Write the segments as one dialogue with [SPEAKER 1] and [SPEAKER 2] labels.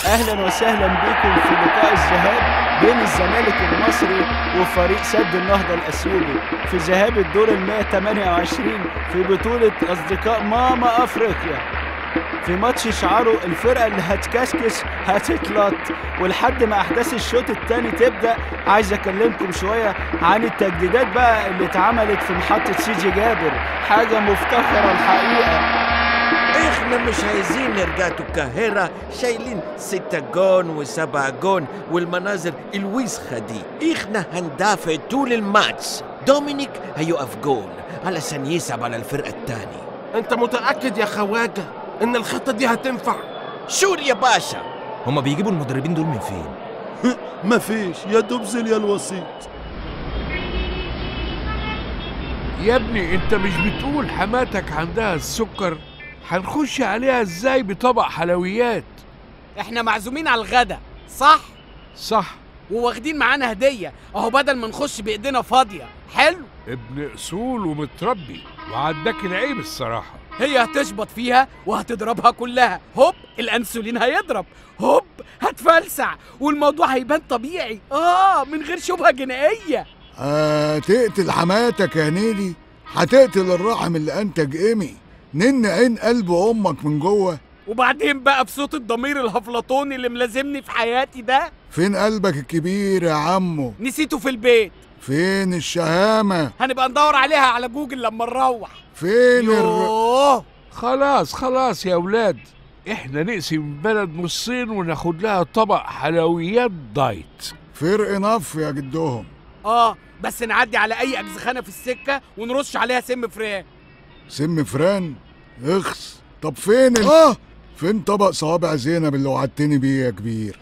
[SPEAKER 1] اهلا وسهلا بكم في لقاء الذهاب بين الزمالك المصري وفريق سد النهضة الأثيوبي في ذهاب الدور ال 128 في بطولة أصدقاء ماما أفريقيا في ماتش شعاره الفرقة اللي هتكسكس هتتلط ولحد ما أحداث الشوط التاني تبدأ عايز أكلمكم شوية عن التجديدات بقى اللي اتعملت في محطة سيدي جابر حاجة مفتخرة الحقيقة
[SPEAKER 2] احنا مش عايزين نرجع القاهرة شايلين ستة جون وسبعة جون والمناظر الوسخة دي احنا هندافع طول الماتش دومينيك هيقف جون علشان يصعب على الفرقة التاني
[SPEAKER 3] انت متأكد يا خواجة ان الخطة دي هتنفع
[SPEAKER 2] شور يا باشا
[SPEAKER 4] هما بيجيبوا المدربين دول من فين؟
[SPEAKER 5] مفيش يا دوب زي الوسيط
[SPEAKER 6] يا ابني انت مش بتقول حماتك عندها السكر هنخش عليها ازاي بطبق حلويات
[SPEAKER 7] احنا معزومين على الغدا صح
[SPEAKER 6] صح
[SPEAKER 7] وواخدين معانا هديه اهو بدل ما نخش بايدينا فاضيه حلو
[SPEAKER 6] ابن اصول ومتربي وعداك العيب الصراحه
[SPEAKER 7] هي هتشبط فيها وهتضربها كلها هوب الانسولين هيضرب هوب هتفلسع والموضوع هيبان طبيعي اه من غير شبهه جنائيه
[SPEAKER 5] هتقتل حماتك يا نيدي هتقتل الرحم اللي انتج ايمي نن عين قلب امك من جوه
[SPEAKER 7] وبعدين بقى بصوت الضمير الهفلطوني اللي ملازمني في حياتي ده
[SPEAKER 5] فين قلبك الكبير يا عمو
[SPEAKER 7] نسيته في البيت
[SPEAKER 5] فين الشهامة
[SPEAKER 7] هنبقى ندور عليها على جوجل لما نروح
[SPEAKER 5] فين الر...
[SPEAKER 7] يوه
[SPEAKER 6] خلاص خلاص يا اولاد احنا نقسم البلد نصين وناخد لها طبق حلويات دايت
[SPEAKER 5] فرق نف يا جدهم
[SPEAKER 7] اه بس نعدي على اي اجزخانه في السكه ونرش عليها سم فران
[SPEAKER 5] سم فران اخس طب فين ال... اه فين طبق صوابع زينب اللي وعدتني بيه يا كبير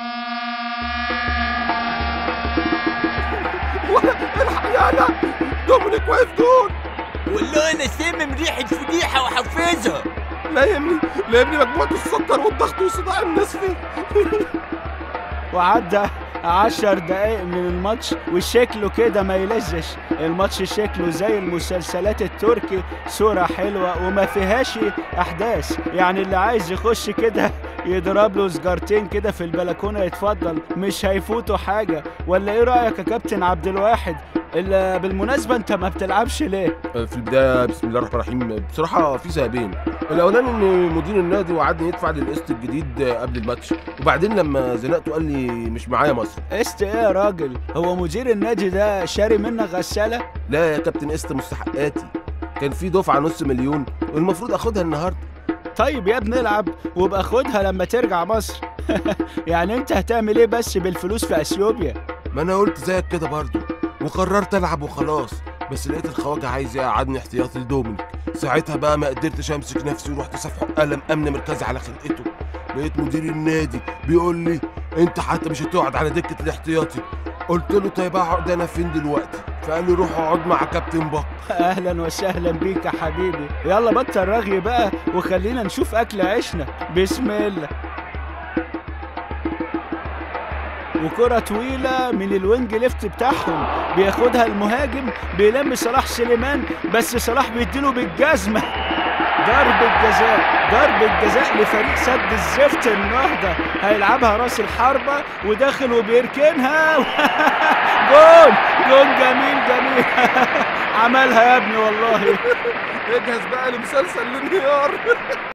[SPEAKER 3] لا لا دومينيك واقف جون
[SPEAKER 2] والله انا سامم ريحة فضيحة وحفظها
[SPEAKER 3] لا يا ابني لا يا ابني مجموعة السكر والضغط وصداع النصفي
[SPEAKER 1] وعدى عشر دقايق من الماتش وشكله كده ما يلزش الماتش شكله زي المسلسلات التركي صورة حلوة وما فيهاش أحداث يعني اللي عايز يخش كده يضرب له سجارتين كده في البلكونة يتفضل مش هيفوتوا حاجة ولا ايه رأيك يا كابتن عبد الواحد اللي بالمناسبة انت ما بتلعبش ليه
[SPEAKER 3] في البداية بسم الله الرحمن الرحيم بصراحة في سببين الأولاني إن مدير النادي وعدني يدفع لي القسط الجديد قبل الماتش وبعدين لما زنقته قال لي مش معايا مصر
[SPEAKER 1] قست ايه يا راجل هو مدير النادي ده شاري منك غسالة
[SPEAKER 3] لا يا كابتن قسط مستحقاتي كان في دفعة نص مليون والمفروض آخدها النهاردة
[SPEAKER 1] طيب يا ابني العب وابقى خدها لما ترجع مصر يعني انت هتعمل ايه بس بالفلوس في اثيوبيا
[SPEAKER 3] ما أنا قلت زيك كده برضه وقررت ألعب وخلاص بس لقيت الخواجة عايز يقعدني احتياطي لدومينيك ساعتها بقى ما قدرتش امسك نفسي ورحت صفحه قلم امن مركزي على خلقته لقيت مدير النادي بيقول لي انت حتى مش هتقعد على دكه الاحتياطي قلت له طيب اقعد انا فين دلوقتي فقال لي روح اقعد مع كابتن بكر
[SPEAKER 1] اهلا وسهلا بيك يا حبيبي يلا بطل رغي بقى وخلينا نشوف اكل عيشنا بسم الله وكرة طويلة من الوينج ليفت بتاعهم بياخدها المهاجم بيلم صلاح سليمان بس صلاح بيديله بالجزمة ضربة جزاء ضربة جزاء لفريق سد الزفت النهضة هيلعبها راس الحربة وداخل وبيركنها جول جول جميل جميل عملها يا ابني والله
[SPEAKER 3] اجهز بقى لمسلسل الانهيار